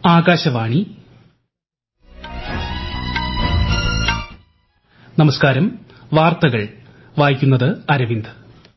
ആകാശവാണി നമസ്കാരം വാർത്തകൾ വായിക്കുന്നത് അരവിന്ദ്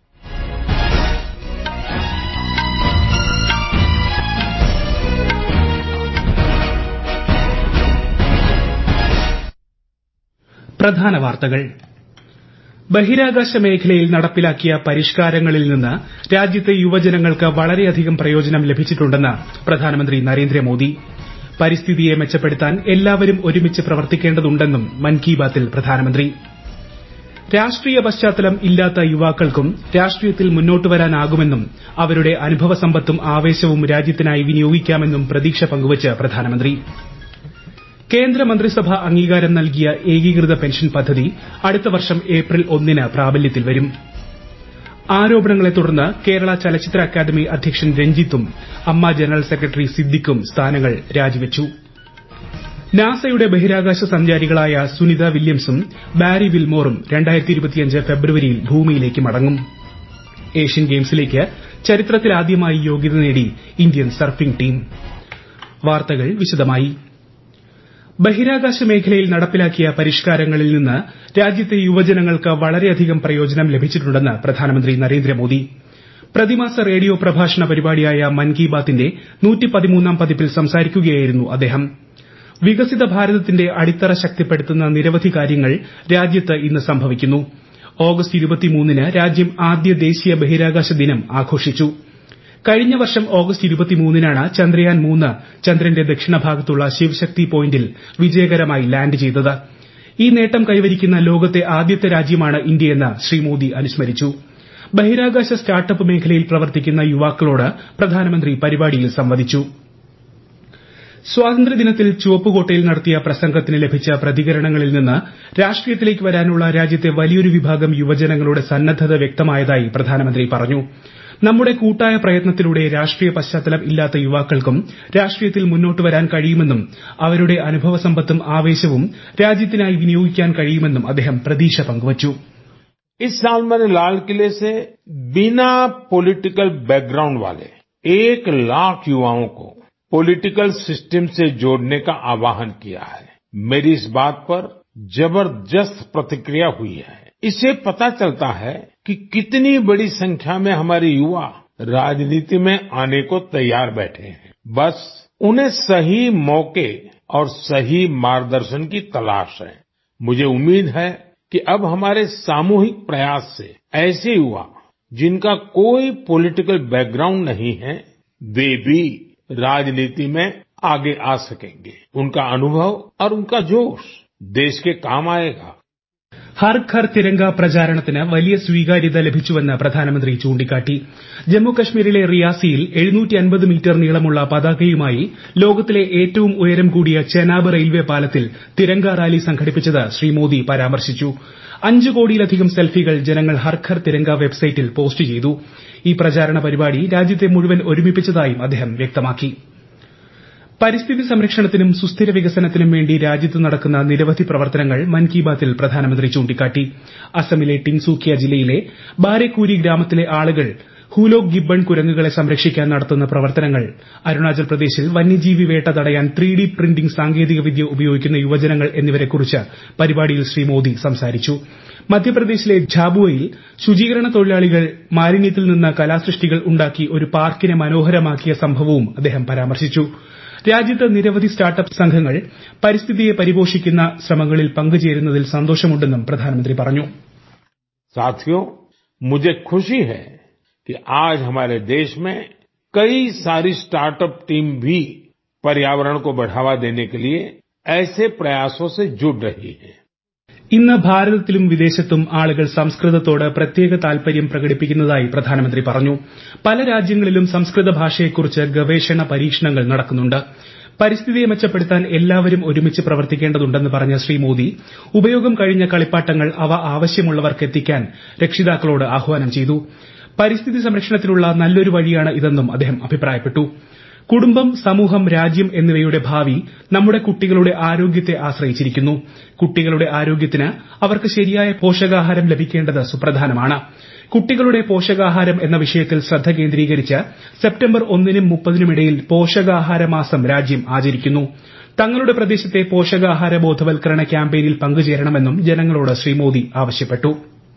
പ്രധാന വാർത്തകൾ ബഹിരാകാശ മേഖലയിൽ നടപ്പിലാക്കിയ പരിഷ്കാരങ്ങളിൽ നിന്ന് രാജ്യത്തെ യുവജനങ്ങൾക്ക് വളരെയധികം പ്രയോജനം ലഭിച്ചിട്ടുണ്ടെന്ന് പ്രധാനമന്ത്രി നരേന്ദ്രമോദി പരിസ്ഥിതിയെ മെച്ചപ്പെടുത്താൻ എല്ലാവരും ഒരുമിച്ച് പ്രവർത്തിക്കേണ്ടതുണ്ടെന്നും മൻ കി ബാത്തിൽ പ്രധാനമന്ത്രി രാഷ്ട്രീയ പശ്ചാത്തലം ഇല്ലാത്ത യുവാക്കൾക്കും രാഷ്ട്രീയത്തിൽ മുന്നോട്ട് വരാനാകുമെന്നും അവരുടെ അനുഭവസമ്പത്തും ആവേശവും രാജ്യത്തിനായി വിനിയോഗിക്കാമെന്നും പ്രതീക്ഷ പങ്കുവച്ച് പ്രധാനമന്ത്രി കേന്ദ്രമന്ത്രിസഭ അംഗീകാരം നൽകിയ ഏകീകൃത പെൻഷൻ പദ്ധതി അടുത്ത വർഷം ഏപ്രിൽ ഒന്നിന് പ്രാബല്യത്തിൽ വരും ആരോപണങ്ങളെ തുടർന്ന് കേരള ചലച്ചിത്ര അക്കാദമി അധ്യക്ഷൻ രഞ്ജിത്തും അമ്മ ജനറൽ സെക്രട്ടറി സിദ്ദിഖും സ്ഥാനങ്ങൾ രാജിവച്ചു നാസയുടെ ബഹിരാകാശ സഞ്ചാരികളായ സുനിത വില്യംസും ബാരി വിൽമോറും ഫെബ്രുവരിയിൽ ഭൂമിയിലേക്ക് മടങ്ങും ഏഷ്യൻ ഗെയിംസിലേക്ക് ചരിത്രത്തിലാദ്യമായി യോഗ്യത നേടി ഇന്ത്യൻ സർഫിംഗ് ടീം വാർത്തകൾ വിശദമായി ബഹിരാകാശ മേഖലയിൽ നടപ്പിലാക്കിയ പരിഷ്കാരങ്ങളിൽ നിന്ന് രാജ്യത്തെ യുവജനങ്ങൾക്ക് വളരെയധികം പ്രയോജനം ലഭിച്ചിട്ടുണ്ടെന്ന് പ്രധാനമന്ത്രി നരേന്ദ്രമോദി പ്രതിമാസ റേഡിയോ പ്രഭാഷണ പരിപാടിയായ മൻ കി ബാത്തിന്റെ ാം പതിപ്പിൽ സംസാരിക്കുകയായിരുന്നു അദ്ദേഹം വികസിത ഭാരതത്തിന്റെ അടിത്തറ ശക്തിപ്പെടുത്തുന്ന നിരവധി കാര്യങ്ങൾ രാജ്യത്ത് ഇന്ന് സംഭവിക്കുന്നു ഓഗസ്റ്റ് ന് രാജ്യം ആദ്യ ദേശീയ ബഹിരാകാശ ദിനം ആഘോഷിച്ചു കഴിഞ്ഞ വർഷം ഓഗസ്റ്റ് നാണ് ചന്ദ്രയാൻ ചന്ദ്രന്റെ ദക്ഷിണഭാഗത്തുള്ള ശിവശക്തി പോയിന്റിൽ വിജയകരമായി ലാൻഡ് ചെയ്തത് ഈ നേട്ടം കൈവരിക്കുന്ന ലോകത്തെ ആദ്യത്തെ രാജ്യമാണ് ഇന്ത്യയെന്ന് ശ്രീ മോദി അനുസ്മരിച്ചു ബഹിരാകാശ സ്റ്റാർട്ടപ്പ് മേഖലയിൽ പ്രവർത്തിക്കുന്ന യുവാക്കളോട് പ്രധാനമന്ത്രി പരിപാടിയിൽ സംവദിച്ചു സ്വാതന്ത്ര്യദിനത്തിൽ ചുവപ്പുകോട്ടയിൽ നടത്തിയ പ്രസംഗത്തിന് ലഭിച്ച പ്രതികരണങ്ങളിൽ നിന്ന് രാഷ്ട്രീയത്തിലേക്ക് വരാനുള്ള രാജ്യത്തെ വലിയൊരു വിഭാഗം യുവജനങ്ങളുടെ സന്നദ്ധത വ്യക്തമായതായി പ്രധാനമന്ത്രി പറഞ്ഞു നമ്മുടെ കൂട്ടായ പ്രയത്നത്തിലൂടെ രാഷ്ട്രീയ പശ്ചാത്തലം ഇല്ലാത്ത യുവാക്കൾക്കും രാഷ്ട്രീയത്തിൽ മുന്നോട്ട് വരാൻ കഴിയുമെന്നും അവരുടെ അനുഭവസമ്പത്തും ആവേശവും രാജ്യത്തിനായി വിനിയോഗിക്കാൻ കഴിയുമെന്നും അദ്ദേഹം പ്രതീക്ഷ പങ്കുവച്ചു इस साल मैंने लाल किले से बिना पॉलिटिकल बैकग्राउंड वाले एक लाख युवाओं को पॉलिटिकल सिस्टम से जोड़ने का आह्वान किया है मेरी इस बात पर जबरदस्त प्रतिक्रिया हुई है इससे पता चलता है कि कितनी बड़ी संख्या में हमारे युवा राजनीति में आने को तैयार बैठे हैं बस उन्हें सही मौके और सही मार्गदर्शन की तलाश है मुझे उम्मीद है कि अब हमारे सामूहिक प्रयास से ऐसे युवा जिनका कोई पॉलिटिकल बैकग्राउंड नहीं है वे भी राजनीति में आगे आ सकेंगे उनका अनुभव और उनका जोश देश के काम आएगा ഹർ ഘർ തിരങ്ക പ്രചാരണത്തിന് വലിയ സ്വീകാര്യത ലഭിച്ചുവെന്ന് പ്രധാനമന്ത്രി ചൂണ്ടിക്കാട്ടി ജമ്മുകശ്മീരിലെ റിയാസിയിൽ മീറ്റർ നീളമുള്ള പതാകയുമായി ലോകത്തിലെ ഏറ്റവും ഉയരം കൂടിയ ചെനാബ് റെയിൽവേ പാലത്തിൽ തിരങ്ക റാലി സംഘടിപ്പിച്ചത് ശ്രീ മോദി പരാമർശിച്ചു അഞ്ച് കോടിയിലധികം സെൽഫികൾ ജനങ്ങൾ ഹർ ഘർ തിരങ്ക വെബ്സൈറ്റിൽ പോസ്റ്റ് ചെയ്തു ഈ പ്രചാരണ പരിപാടി രാജ്യത്തെ മുഴുവൻ ഒരുമിപ്പിച്ചതായും അദ്ദേഹം വ്യക്തമാക്കി പരിസ്ഥിതി സംരക്ഷണത്തിനും സുസ്ഥിര വികസനത്തിനും വേണ്ടി രാജ്യത്ത് നടക്കുന്ന നിരവധി പ്രവർത്തനങ്ങൾ മൻ കി ബാത്തിൽ പ്രധാനമന്ത്രി ചൂണ്ടിക്കാട്ടി അസമിലെ ടിൻസുകിയ ജില്ലയിലെ ബാരെക്കൂരി ഗ്രാമത്തിലെ ആളുകൾ ഹൂലോക് ഗിബ്ബൺ കുരങ്ങുകളെ സംരക്ഷിക്കാൻ നടത്തുന്ന പ്രവർത്തനങ്ങൾ അരുണാചൽ പ്രദേശിൽ വന്യജീവി വേട്ട തടയാൻ ത്രീ ഡി പ്രിന്റിംഗ് സാങ്കേതികവിദ്യ ഉപയോഗിക്കുന്ന യുവജനങ്ങൾ എന്നിവരെക്കുറിച്ച് പരിപാടിയിൽ ശ്രീ മോദി സംസാരിച്ചു മധ്യപ്രദേശിലെ ഝാബുവയിൽ ശുചീകരണ തൊഴിലാളികൾ മാലിന്യത്തിൽ നിന്ന് കലാസൃഷ്ടികൾ ഉണ്ടാക്കി ഒരു പാർക്കിനെ മനോഹരമാക്കിയ സംഭവവും അദ്ദേഹം പരാമർശിച്ചു രാജ്യത്ത് നിരവധി സ്റ്റാർട്ടപ്പ് സംഘങ്ങൾ പരിസ്ഥിതിയെ പരിപോഷിക്കുന്ന ശ്രമങ്ങളിൽ പങ്കുചേരുന്നതിൽ സന്തോഷമുണ്ടെന്നും പ്രധാനമന്ത്രി പറഞ്ഞു साथियों मुझे खुशी है कि आज हमारे देश में कई सारी स्टार्टअप टीम भी पर्यावरण को बढ़ावा देने के लिए ऐसे प्रयासों से जुड़ रही है ഇന്ന് ഭാരതത്തിലും വിദേശത്തും ആളുകൾ സംസ്കൃതത്തോട് പ്രത്യേക താൽപര്യം പ്രകടിപ്പിക്കുന്നതായി പ്രധാനമന്ത്രി പറഞ്ഞു പല രാജ്യങ്ങളിലും സംസ്കൃത ഭാഷയെക്കുറിച്ച് ഗവേഷണ പരീക്ഷണങ്ങൾ നടക്കുന്നുണ്ട് പരിസ്ഥിതിയെ മെച്ചപ്പെടുത്താൻ എല്ലാവരും ഒരുമിച്ച് പ്രവർത്തിക്കേണ്ടതുണ്ടെന്ന് പറഞ്ഞ ശ്രീ മോദി ഉപയോഗം കഴിഞ്ഞ കളിപ്പാട്ടങ്ങൾ അവ ആവശ്യമുള്ളവർക്ക് എത്തിക്കാൻ രക്ഷിതാക്കളോട് ആഹ്വാനം ചെയ്തു പരിസ്ഥിതി സംരക്ഷണത്തിനുള്ള നല്ലൊരു വഴിയാണ് ഇതെന്നും അദ്ദേഹം അഭിപ്രായപ്പെട്ടു കുടുംബം സമൂഹം രാജ്യം എന്നിവയുടെ ഭാവി നമ്മുടെ കുട്ടികളുടെ ആരോഗ്യത്തെ ആശ്രയിച്ചിരിക്കുന്നു കുട്ടികളുടെ ആരോഗ്യത്തിന് അവർക്ക് ശരിയായ പോഷകാഹാരം ലഭിക്കേണ്ടത് സുപ്രധാനമാണ് കുട്ടികളുടെ പോഷകാഹാരം എന്ന വിഷയത്തിൽ ശ്രദ്ധ കേന്ദ്രീകരിച്ച് സെപ്റ്റംബർ ഒന്നിനും മുപ്പതിനും ഇടയിൽ പോഷകാഹാര മാസം രാജ്യം ആചരിക്കുന്നു തങ്ങളുടെ പ്രദേശത്തെ പോഷകാഹാര ബോധവൽക്കരണ ക്യാമ്പയിനിൽ പങ്കുചേരണമെന്നും ജനങ്ങളോട് ശ്രീ മോദി ആവശ്യപ്പെട്ടു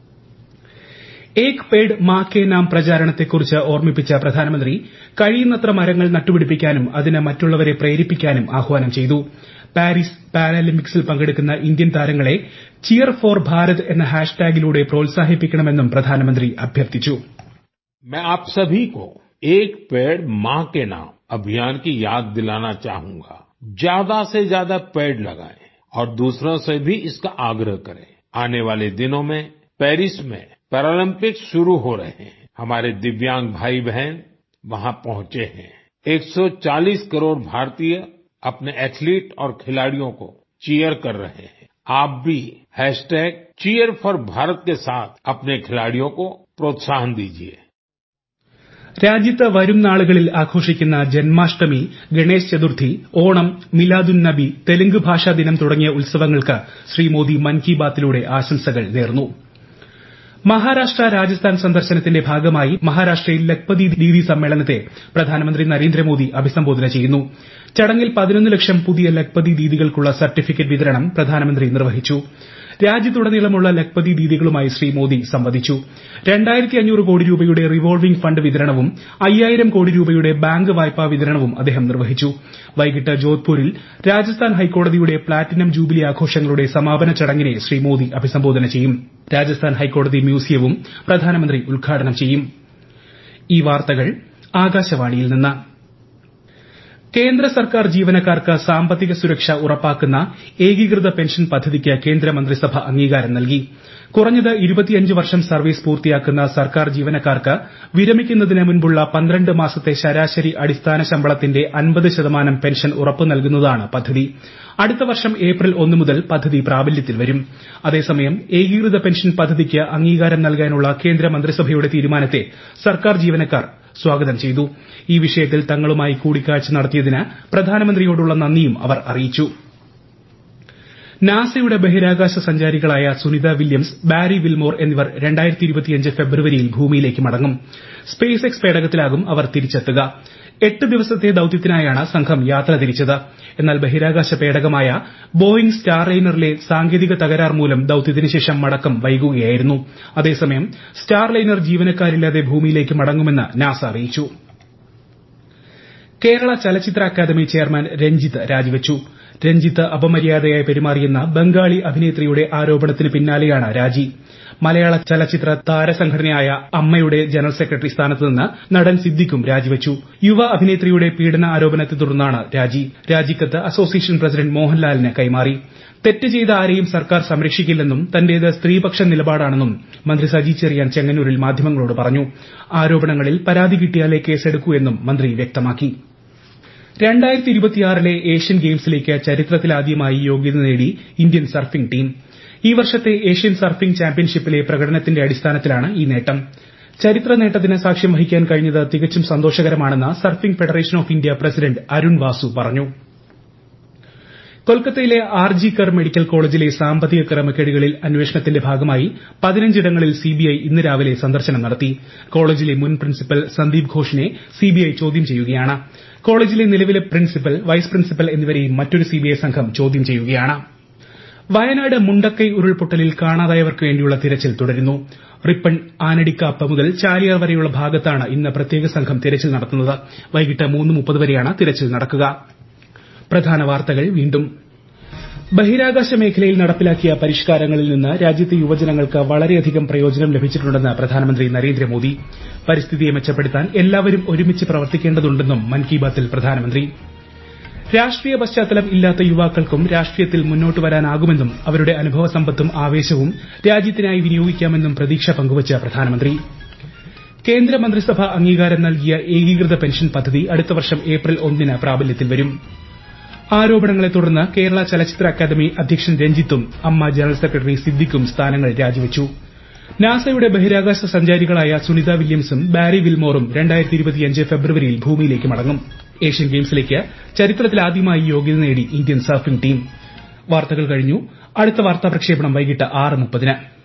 ഏക് പേഡ് മാ കെ നാം പ്രചാരണത്തെക്കുറിച്ച് ഓർമ്മിപ്പിച്ച പ്രധാനമന്ത്രി കഴിയുന്നത്ര മരങ്ങൾ നട്ടുപിടിപ്പിക്കാനും അതിന് മറ്റുള്ളവരെ പ്രേരിപ്പിക്കാനും ആഹ്വാനം ചെയ്തു പാരീസ് പാരാലിമ്പിക്സിൽ പങ്കെടുക്കുന്ന ഇന്ത്യൻ താരങ്ങളെ ചിയർ ഫോർ ഭാരത് എന്ന ഹാഷ്ടാഗിലൂടെ പ്രോത്സാഹിപ്പിക്കണമെന്നും പ്രധാനമന്ത്രി അഭ്യർത്ഥിച്ചു मैं आप सभी को एक पेड़ माँ के नाम अभियान की याद दिलाना चाहूंगा ज्यादा से ज्यादा पेड़ लगाएं और दूसरों से भी इसका आग्रह करें आने वाले दिनों में पेरिस में पैरालंपिक्स शुरू हो रहे हैं हमारे दिव्यांग भाई बहन वहां पहुंचे हैं 140 करोड़ भारतीय अपने एथलीट और खिलाड़ियों को चीयर कर रहे हैं आप भी हैशटैग चीयर फॉर भारत के साथ अपने खिलाड़ियों को प्रोत्साहन दीजिए രാജ്യത്ത് വരും നാളുകളിൽ ആഘോഷിക്കുന്ന ജന്മാഷ്ടമി ഗണേശ് ചതുർത്ഥി ഓണം മിലാദുൻ നബി തെലുങ്ക് ഭാഷാ ദിനം തുടങ്ങിയ ഉത്സവങ്ങൾക്ക് ശ്രീ മോദി മൻ കി ബാത്തിലൂടെ ആശംസകൾ നേർന്നു മഹാരാഷ്ട്ര രാജസ്ഥാൻ സന്ദർശനത്തിന്റെ ഭാഗമായി മഹാരാഷ്ട്രയിൽ ലഖ്പതി ദീദി സമ്മേളനത്തെ പ്രധാനമന്ത്രി നരേന്ദ്രമോദി അഭിസംബോധന ചെയ്യുന്നു ചടങ്ങിൽ പതിനൊന്ന് ലക്ഷം പുതിയ ലഖ്പതി ദീദികൾക്കുള്ള സർട്ടിഫിക്കറ്റ് വിതരണം പ്രധാനമന്ത്രി നിർവഹിച്ചു രാജ്യത്തുടനീളമുള്ള ലഖ്പതി ദീദികളുമായി ശ്രീ മോദി സംവദിച്ചു കോടി രൂപയുടെ റിവോൾവിംഗ് ഫണ്ട് വിതരണവും അയ്യായിരം കോടി രൂപയുടെ ബാങ്ക് വായ്പാ വിതരണവും അദ്ദേഹം നിർവഹിച്ചു വൈകിട്ട് ജോധ്പൂരിൽ രാജസ്ഥാൻ ഹൈക്കോടതിയുടെ പ്ലാറ്റിനം ജൂബിലി ആഘോഷങ്ങളുടെ സമാപന ചടങ്ങിനെ ശ്രീ മോദി അഭിസംബോധന ചെയ്യും രാജസ്ഥാൻ ഹൈക്കോടതി മ്യൂസിയവും പ്രധാനമന്ത്രി ഉദ്ഘാടനം ചെയ്യും ഈ വാർത്തകൾ ആകാശവാണിയിൽ നിന്ന് കേന്ദ്ര സർക്കാർ ജീവനക്കാർക്ക് സാമ്പത്തിക സുരക്ഷ ഉറപ്പാക്കുന്ന ഏകീകൃത പെൻഷൻ പദ്ധതിക്ക് കേന്ദ്ര മന്ത്രിസഭ അംഗീകാരം നൽകി കുറഞ്ഞത് ഇരുപത്തിയഞ്ച് വർഷം സർവീസ് പൂർത്തിയാക്കുന്ന സർക്കാർ ജീവനക്കാർക്ക് വിരമിക്കുന്നതിന് മുൻപുള്ള പന്ത്രണ്ട് മാസത്തെ ശരാശരി അടിസ്ഥാന ശമ്പളത്തിന്റെ അൻപത് ശതമാനം പെൻഷൻ ഉറപ്പു നൽകുന്നതാണ് പദ്ധതി അടുത്ത വർഷം ഏപ്രിൽ ഒന്ന് മുതൽ പദ്ധതി പ്രാബല്യത്തിൽ വരും അതേസമയം ഏകീകൃത പെൻഷൻ പദ്ധതിക്ക് അംഗീകാരം നൽകാനുള്ള കേന്ദ്ര മന്ത്രിസഭയുടെ തീരുമാനത്തെ സർക്കാർ ജീവനക്കാർ സ്വാഗതം ചെയ്തു ഈ വിഷയത്തിൽ തങ്ങളുമായി കൂടിക്കാഴ്ച നടത്തിയതിന് പ്രധാനമന്ത്രിയോടുള്ള നന്ദിയും അവർ അറിയിച്ചു നാസയുടെ ബഹിരാകാശ സഞ്ചാരികളായ സുനിത വില്യംസ് ബാരി വിൽമോർ എന്നിവർ ഫെബ്രുവരിയിൽ ഭൂമിയിലേക്ക് മടങ്ങും സ്പേസ് എക്സ് പേടകത്തിലാകും അവർ തിരിച്ചെത്തുക എട്ട് ദിവസത്തെ ദൌത്യത്തിനായാണ് സംഘം യാത്ര തിരിച്ചത് എന്നാൽ ബഹിരാകാശ പേടകമായ ബോയിംഗ് സ്റ്റാർലൈനറിലെ സാങ്കേതിക തകരാർ മൂലം ദൌത്യത്തിന് ശേഷം മടക്കം വൈകുകയായിരുന്നു അതേസമയം സ്റ്റാർലൈനർ ജീവനക്കാരില്ലാതെ ഭൂമിയിലേക്ക് മടങ്ങുമെന്ന് നാസ അറിയിച്ചു കേരള ചലച്ചിത്ര അക്കാദമി ചെയർമാൻ രഞ്ജിത്ത് രാജിവച്ചു രഞ്ജിത്ത് അപമര്യാദയായി പെരുമാറിയെന്ന ബംഗാളി അഭിനേത്രിയുടെ ആരോപണത്തിന് പിന്നാലെയാണ് രാജി മലയാള ചലച്ചിത്ര താരസംഘടനയായ അമ്മയുടെ ജനറൽ സെക്രട്ടറി സ്ഥാനത്ത് നിന്ന് നടൻ സിദ്ദിഖും രാജിവച്ചു യുവ അഭിനേത്രിയുടെ പീഡന ആരോപണത്തെ തുടർന്നാണ് രാജി രാജിക്കത്ത് അസോസിയേഷൻ പ്രസിഡന്റ് മോഹൻലാലിന് കൈമാറി തെറ്റ് ചെയ്ത ആരെയും സർക്കാർ സംരക്ഷിക്കില്ലെന്നും തന്റേത് സ്ത്രീപക്ഷ നിലപാടാണെന്നും മന്ത്രി സജി ചെറിയാൻ ചെങ്ങന്നൂരിൽ മാധ്യമങ്ങളോട് പറഞ്ഞു ആരോപണങ്ങളിൽ പരാതി കിട്ടിയാലേ കേസെടുക്കൂ എന്നും മന്ത്രി വ്യക്തമാക്കി ലെ ഏഷ്യൻ ഗെയിംസിലേക്ക് ചരിത്രത്തിലാദ്യമായി യോഗ്യത നേടി ഇന്ത്യൻ സർഫിംഗ് ടീം ഈ വർഷത്തെ ഏഷ്യൻ സർഫിംഗ് ചാമ്പ്യൻഷിപ്പിലെ പ്രകടനത്തിന്റെ അടിസ്ഥാനത്തിലാണ് ഈ നേട്ടം ചരിത്ര നേട്ടത്തിന് സാക്ഷ്യം വഹിക്കാൻ കഴിഞ്ഞത് തികച്ചും സന്തോഷകരമാണെന്ന് surfing federation of India president Arun Vasu പറഞ്ഞു കൊൽക്കത്തയിലെ ആർ ജി കർ മെഡിക്കൽ കോളേജിലെ സാമ്പത്തിക ക്രമക്കേടുകളിൽ അന്വേഷണത്തിന്റെ ഭാഗമായി പതിനഞ്ചിടങ്ങളിൽ സിബിഐ ഇന്ന് രാവിലെ സന്ദർശനം നടത്തി കോളേജിലെ മുൻ പ്രിൻസിപ്പൽ സന്ദീപ് ഘോഷിനെ സിബിഐ ചോദ്യം ചെയ്യുകയാണ് കോളേജിലെ നിലവിലെ പ്രിൻസിപ്പൽ വൈസ് പ്രിൻസിപ്പൽ എന്നിവരെയും മറ്റൊരു സിബിഐ സംഘം ചോദ്യം ചെയ്യുകയാണ് വയനാട് മുണ്ടക്കൈ ഉരുൾപൊട്ടലിൽ കാണാതായവർക്ക് വേണ്ടിയുള്ള തിരച്ചിൽ തുടരുന്നു റിപ്പൺ ആനടിക്കാപ്പ് മുതൽ ചാലിയാർ വരെയുള്ള ഭാഗത്താണ് ഇന്ന് പ്രത്യേക സംഘം തിരച്ചിൽ നടത്തുന്നത് വൈകിട്ട് മൂന്ന് മുപ്പത് വരെയാണ് തിരച്ചിൽ നടക്കുക പ്രധാന വാർത്തകൾ വീണ്ടും ബഹിരാകാശ മേഖലയിൽ നടപ്പിലാക്കിയ പരിഷ്കാരങ്ങളിൽ നിന്ന് രാജ്യത്തെ യുവജനങ്ങൾക്ക് വളരെയധികം പ്രയോജനം ലഭിച്ചിട്ടുണ്ടെന്ന് പ്രധാനമന്ത്രി നരേന്ദ്രമോദി പരിസ്ഥിതിയെ മെച്ചപ്പെടുത്താൻ എല്ലാവരും ഒരുമിച്ച് പ്രവർത്തിക്കേണ്ടതുണ്ടെന്നും മൻ കി ബാത്തിൽ പ്രധാനമന്ത്രി രാഷ്ട്രീയ പശ്ചാത്തലം ഇല്ലാത്ത യുവാക്കൾക്കും രാഷ്ട്രീയത്തിൽ മുന്നോട്ട് വരാനാകുമെന്നും അവരുടെ അനുഭവ സമ്പത്തും ആവേശവും രാജ്യത്തിനായി വിനിയോഗിക്കാമെന്നും പ്രതീക്ഷ പങ്കുവച്ച് പ്രധാനമന്ത്രി കേന്ദ്ര മന്ത്രിസഭ അംഗീകാരം നൽകിയ ഏകീകൃത പെൻഷൻ പദ്ധതി അടുത്ത വർഷം ഏപ്രിൽ ഒന്നിന് പ്രാബല്യത്തിൽ വരും ആരോപണങ്ങളെ തുടർന്ന് കേരള ചലച്ചിത്ര അക്കാദമി അധ്യക്ഷൻ രഞ്ജിത്തും അമ്മ ജനറൽ സെക്രട്ടറി സിദ്ദിഖും സ്ഥാനങ്ങൾ രാജിവച്ചു നാസയുടെ ബഹിരാകാശ സഞ്ചാരികളായ സുനിത വില്യംസും ബാരി വിൽമോറും ഫെബ്രുവരിയിൽ ഭൂമിയിലേക്ക് മടങ്ങും ഏഷ്യൻ ഗെയിംസിലേക്ക് ചരിത്രത്തിലാദ്യമായി യോഗ്യത നേടി ഇന്ത്യൻ സർഫിംഗ് ടീം വാർത്തകൾ കഴിഞ്ഞു അടുത്ത വാർത്താ പ്രക്ഷേപണം വൈകിട്ട് ആറ് മുപ്പതിന്